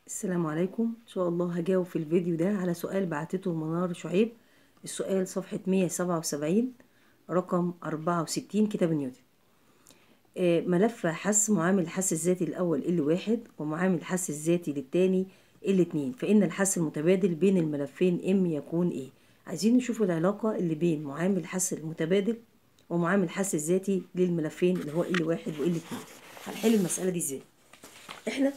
السلام عليكم ان شاء الله هجاوب في الفيديو ده على سؤال بعتته منار شعيب السؤال صفحة 177 رقم 64 كتاب نيوتن آه، ملف حس معامل الحس الذاتي الأول ال واحد ومعامل الحس الذاتي للتاني ال اتنين فإن الحس المتبادل بين الملفين ام يكون ايه عايزين نشوف العلاقة اللي بين معامل الحس المتبادل ومعامل الحس الذاتي للملفين اللي هو ال واحد وال اتنين هنحل المسألة دي ازاي احنا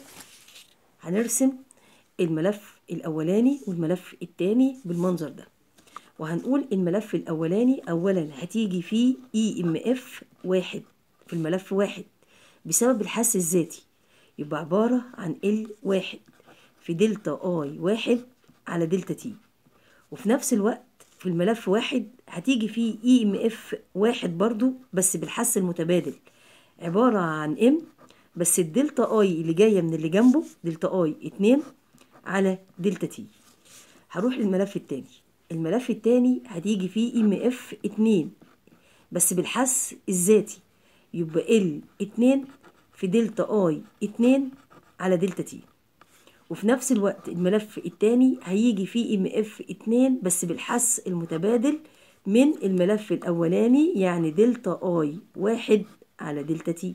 هنرسم الملف الأولاني والملف التاني بالمنظر ده وهنقول الملف الأولاني أولا هتيجي فيه اي ام اف واحد في الملف واحد بسبب الحس الذاتي يبقى عبارة عن ال واحد في دلتا اي واحد على دلتا تي وفي نفس الوقت في الملف واحد هتيجي فيه اي ام اف واحد برضو بس بالحس المتبادل عبارة عن ام بس الدلتا اي اللي جاية من اللي جنبه دلتا اي اتنين على دلتا تي هروح للملف التاني الملف التاني هتيجي فيه ام اف اتنين بس بالحس الذاتي يبقى ال اتنين في دلتا اي اتنين على دلتا تي وفي نفس الوقت الملف التاني هيجي فيه ام اف اتنين بس بالحس المتبادل من الملف الاولاني يعني دلتا اي واحد على دلتا تي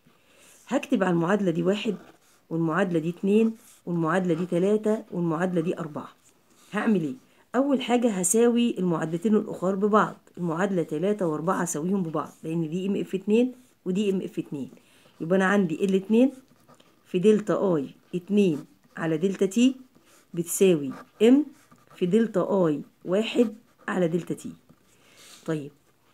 هكتب على المعادلة دي واحد والمعادلة دي اتنين والمعادلة دي تلاتة والمعادلة دي أربعة هعمل ايه؟ أول حاجة هساوي المعادلتين الأخر ببعض المعادلة تلاتة وأربعة هساويهم ببعض لأن دي ام اف اتنين ودي ام اف اتنين يبقى أنا عندي ال اتنين في دلتا اي اتنين على دلتا تي بتساوي ام في دلتا اي واحد على دلتا تي طيب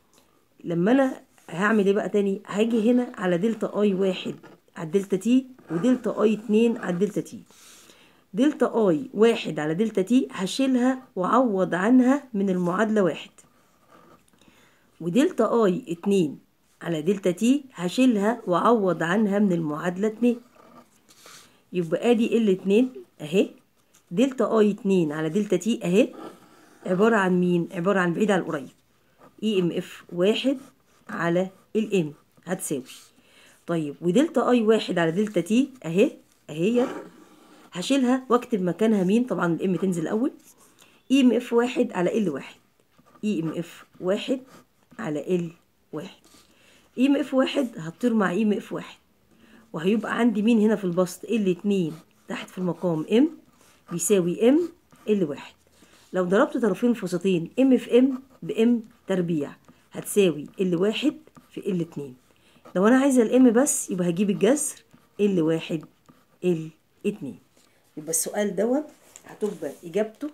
لما أنا هعمل ايه بقى تاني هاجي هنا على دلتا اي واحد على الدلتا تي ودلتا اي اتنين على الدلتا تي دلتا اي واحد على دلتا تي هشيلها وعوض عنها من المعادلة واحد ودلتا اي اتنين على دلتا تي هشيلها وعوض عنها من المعادلة اتنين يبقى ادي ال اتنين اهي دلتا اي اتنين على دلتا تي اهي عبارة عن مين عبارة عن بعيد عن القريب اي ام اف واحد على الام هتساوي طيب ودلتا اي واحد على دلتا تي اهي اهي هشيلها واكتب مكانها مين طبعا الام تنزل الاول اي ام اف واحد على ال واحد اي ام اف واحد على ال واحد اي ام اف واحد هتطير مع اي ام اف واحد وهيبقى عندي مين هنا في البسط ال اتنين تحت في المقام ام بيساوي ام ال واحد لو ضربت طرفين الفسطين ام في ام بام تربيع هتساوي ال واحد في ال اتنين لو انا عايزه الام بس يبقى هجيب الجذر ال واحد ال اتنين يبقى السؤال دوت هتبقى اجابته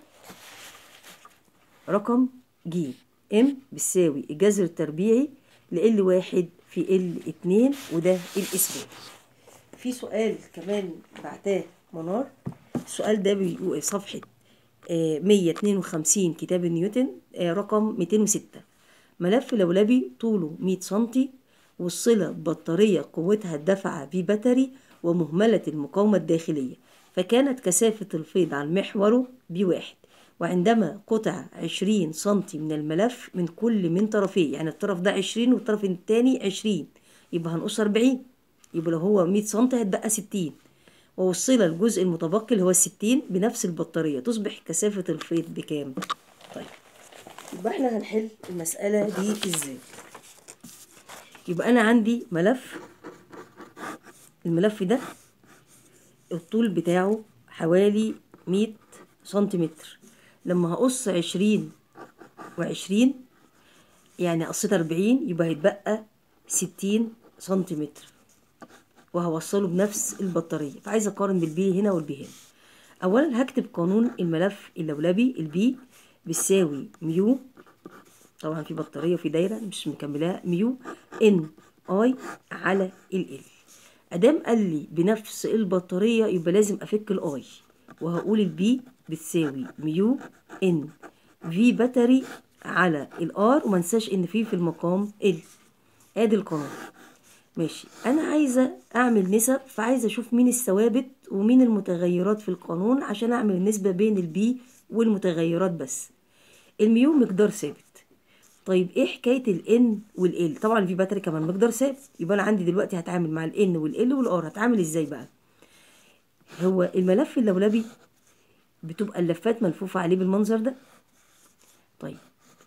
رقم ج ام بتساوي الجذر التربيعي ل واحد في ال اتنين وده الاسبوع في سؤال كمان بعتاه منار السؤال ده بيقول صفحة آه، 152 كتاب نيوتن آه، رقم 206 ملف لولبي طوله 100 سنتي والصلة ببطارية قوتها الدفعة في باتري ومهملة المقاومة الداخلية فكانت كثافة الفيض عن محوره بواحد وعندما قطع 20 سنتي من الملف من كل من طرفيه يعني الطرف ده 20 والطرف التاني 20 يبقى هنقص 40 يبقى لو هو 100 سنتي هتبقى 60 ووصل الجزء المتبقي اللي هو 60 بنفس البطارية تصبح كثافة الفيض بكام؟ طيب يبقى احنا هنحل المسألة دي ازاي؟ يبقى أنا عندي ملف الملف ده الطول بتاعه حوالي 100 سنتيمتر لما هقص 20 وعشرين يعني قصيت 40 يبقى هيتبقى 60 سنتيمتر وهوصله بنفس البطارية فعايزة أقارن بالبي هنا والبي هنا أولا هكتب قانون الملف اللولبي البي بيساوي ميو طبعا في بطارية وفي دايرة مش مكملاها ميو ان اي على ال ال ادام قال لي بنفس البطارية يبقى لازم افك الاي وهقول البي بتساوي ميو ان في باتري على الار وما انساش ان في في المقام ال ادي القانون ماشي انا عايزه اعمل نسب فعايزه اشوف مين الثوابت ومين المتغيرات في القانون عشان اعمل النسبه بين البي والمتغيرات بس الميو مقدار ثابت طيب ايه حكايه الان والال طبعا في باتري كمان مقدار ثابت يبقى انا عندي دلوقتي هتعامل مع الان والال والار هتعامل ازاي بقى هو الملف اللولبي بتبقى اللفات ملفوفة عليه بالمنظر ده طيب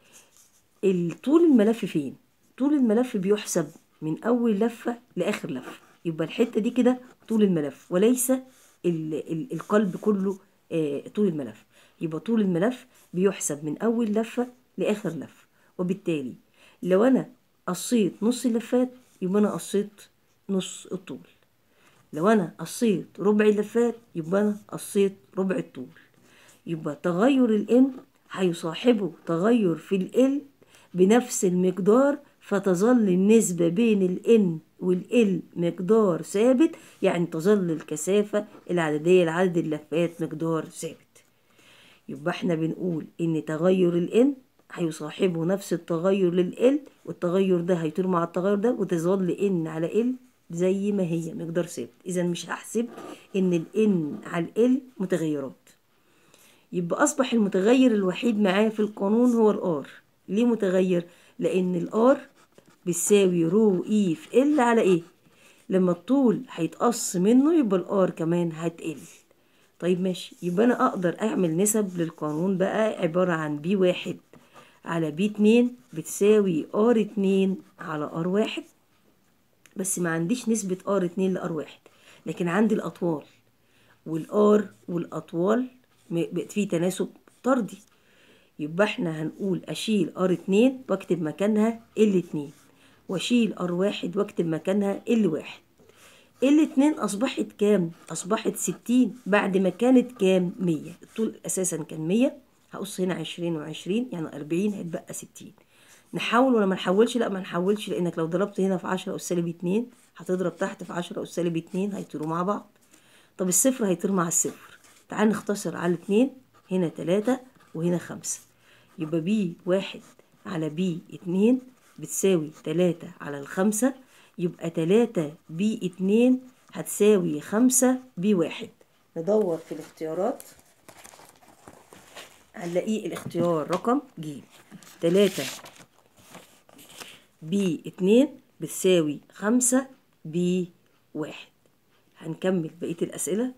طول الملف فين طول الملف بيحسب من اول لفة لاخر لفة يبقى الحتة دي كده طول الملف وليس ال ال القلب كله آه طول الملف يبقى طول الملف بيحسب من اول لفة لاخر لفة وبالتالي لو انا قصيت نص اللفات يبقى انا قصيت نص الطول لو انا قصيت ربع اللفات يبقى انا قصيت ربع الطول يبقى تغير الان هيصاحبه تغير في ال بنفس المقدار فتظل النسبة بين الان والال مقدار ثابت يعني تظل الكثافة العددية لعدد اللفات مقدار ثابت يبقى احنا بنقول ان تغير الان هيصاحبه نفس التغير لل والتغير ده هيطير مع التغير ده وتظل ان على ال زي ما هي مقدار ثابت اذا مش هحسب ان الان على ال متغيرات يبقى اصبح المتغير الوحيد معايا في القانون هو الار ليه متغير لان الار بتساوي رو اي في ال على ايه لما الطول هيتقص منه يبقى الار كمان هتقل طيب ماشي يبقى انا اقدر اعمل نسب للقانون بقى عبارة عن بي واحد على بي اتنين بتساوي ار اتنين على ار واحد بس ما عنديش نسبة ار اتنين لار واحد لكن عندي الاطوال والار والاطوال في تناسب طردي يبقى احنا هنقول اشيل ار اتنين واكتب مكانها ال اتنين واشيل ار واحد واكتب مكانها ال واحد ال اتنين اصبحت كام اصبحت ستين بعد ما كانت كام مية الطول اساسا كان مية هقص هنا عشرين وعشرين يعني أربعين هيتبقى ستين نحاول ولا ما نحولش لا ما نحولش لانك لو ضربت هنا في عشرة أس سالب اتنين هتضرب تحت في عشرة أس سالب اتنين هيطيروا مع بعض طب الصفر هيطير مع الصفر تعال نختصر على اتنين هنا تلاتة وهنا خمسة يبقى بي واحد على بي اتنين بتساوي تلاتة على الخمسة يبقى تلاتة بي اتنين هتساوي خمسة بي واحد ندور في الاختيارات هنلاقيه الاختيار رقم ج تلاتة بي اتنين بتساوي خمسة بي واحد هنكمل بقية الأسئلة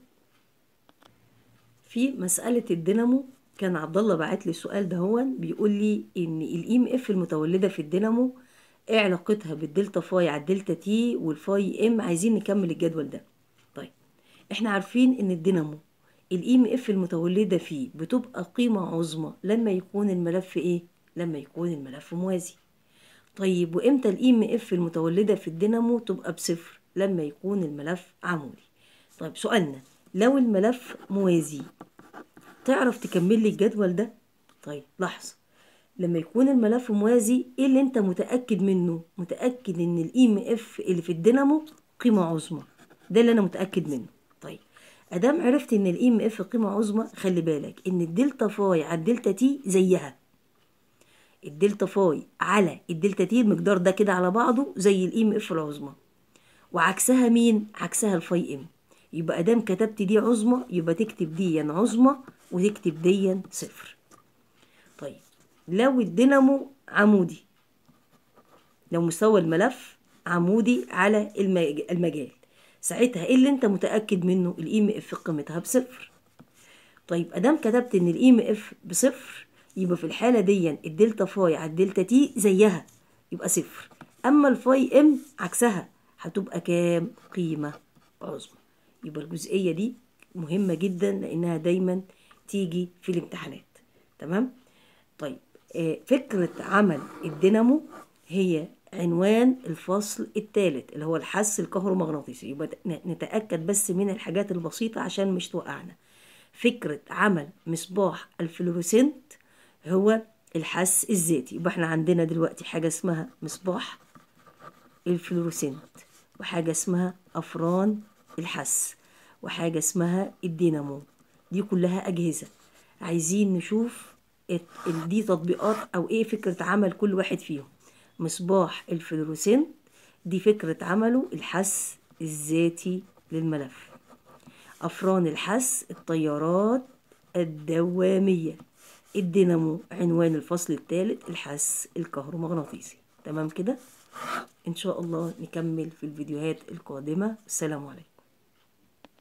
في مسألة الدينامو كان عبد الله بعت لي السؤال ده هو بيقول لي ان الاي ام اف المتولده في الدينامو ايه علاقتها بالدلتا فاي على الدلتا تي والفاي ام عايزين نكمل الجدول ده طيب احنا عارفين ان الدينامو الاي ام اف المتولده فيه بتبقى قيمه عظمى لما يكون الملف ايه لما يكون الملف موازي طيب وامتى الاي ام اف المتولده في الدينامو تبقى بصفر لما يكون الملف عمودي طيب سؤالنا لو الملف موازي تعرف تكمل لي الجدول ده طيب لحظه لما يكون الملف موازي ايه اللي انت متاكد منه متاكد ان الاي ام اف اللي في الدينامو قيمه عظمى ده اللي انا متاكد منه طيب ادام عرفت ان الاي ام اف قيمه عظمى خلي بالك ان الدلتا فاي على الدلتا تي زيها الدلتا فاي على الدلتا تي المقدار ده كده على بعضه زي الاي ام اف العظمى وعكسها مين عكسها الفاي ام يبقى ادام كتبت دي عظمى يبقى تكتب دي عظمى وتكتب دي صفر طيب لو الدينامو عمودي لو مستوى الملف عمودي على المجال ساعتها ايه اللي انت متاكد منه الاي ام اف قيمتها بصفر طيب ادام كتبت ان الاي ام اف بصفر يبقى في الحاله دي الدلتا فاي على الدلتا تي زيها يبقى صفر اما الفاي ام عكسها هتبقى كام قيمه عظمى يبقى الجزئيه دي مهمه جدا لانها دايما تيجي في الامتحانات تمام طيب آه فكره عمل الدينامو هي عنوان الفصل الثالث اللي هو الحس الكهرومغناطيسي يبقى نتاكد بس من الحاجات البسيطه عشان مش توقعنا فكره عمل مصباح الفلوروسنت هو الحس الذاتي يبقى احنا عندنا دلوقتي حاجه اسمها مصباح الفلوروسنت وحاجه اسمها افران الحس وحاجه اسمها الدينامو دي كلها اجهزه عايزين نشوف دي تطبيقات او ايه فكره عمل كل واحد فيهم مصباح الفلوروسنت دي فكره عمله الحس الذاتي للملف افران الحس التيارات الدواميه الدينامو عنوان الفصل الثالث الحس الكهرومغناطيسي تمام كده ان شاء الله نكمل في الفيديوهات القادمه السلام عليكم